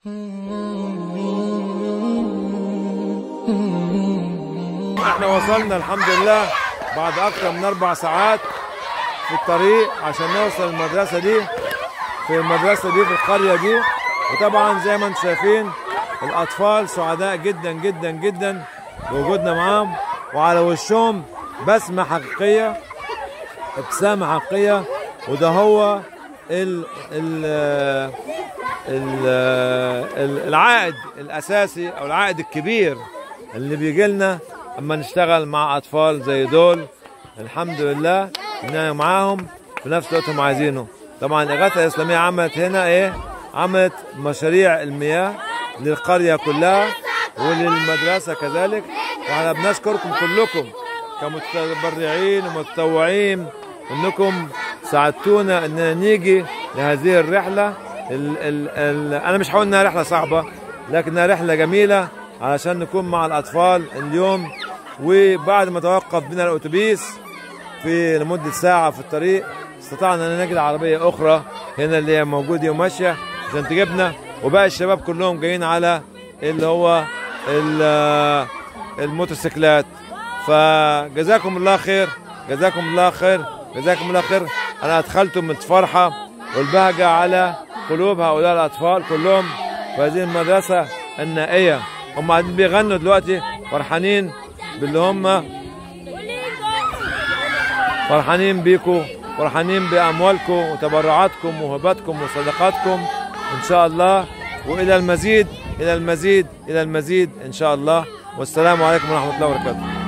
احنا وصلنا الحمد لله بعد اكتر من اربع ساعات في الطريق عشان نوصل المدرسه دي في المدرسه دي في القريه دي وطبعا زي ما انتم شايفين الاطفال سعداء جدا جدا جدا بوجودنا معاهم وعلى وشهم بسمه حقيقيه ابتسامه حقيقيه وده هو ال ال ال ال- العائد الاساسي او العائد الكبير اللي بيجي لنا اما نشتغل مع اطفال زي دول الحمد لله اننا معاهم في نفس الوقت هم عايزينه طبعا الاغاثه الاسلاميه عملت هنا ايه عملت مشاريع المياه للقريه كلها وللمدرسه كذلك واحنا بنشكركم كلكم كمتبرعين ومتطوعين انكم ساعدتونا اننا نيجي لهذه الرحله ال ال ال انا مش هقول انها رحله صعبه لكنها رحله جميله علشان نكون مع الاطفال اليوم وبعد ما توقف بنا الاتوبيس في لمده ساعه في الطريق استطعنا ان نجد عربيه اخرى هنا اللي هي موجوده وماشيه عشان تجيبنا وباقي الشباب كلهم جايين على اللي هو ال- الموتوسيكلات فجزاكم الله خير جزاكم الله خير جزاكم الله خير انا ادخلتم الفرحه والبهجه على قلوب هؤلاء الاطفال كلهم في هذه المدرسه النائيه هم قاعدين بيغنوا دلوقتي فرحانين باللي هم فرحانين بيكم فرحانين باموالكم وتبرعاتكم وهباتكم وصدقاتكم ان شاء الله والى المزيد الى المزيد الى المزيد ان شاء الله والسلام عليكم ورحمه الله وبركاته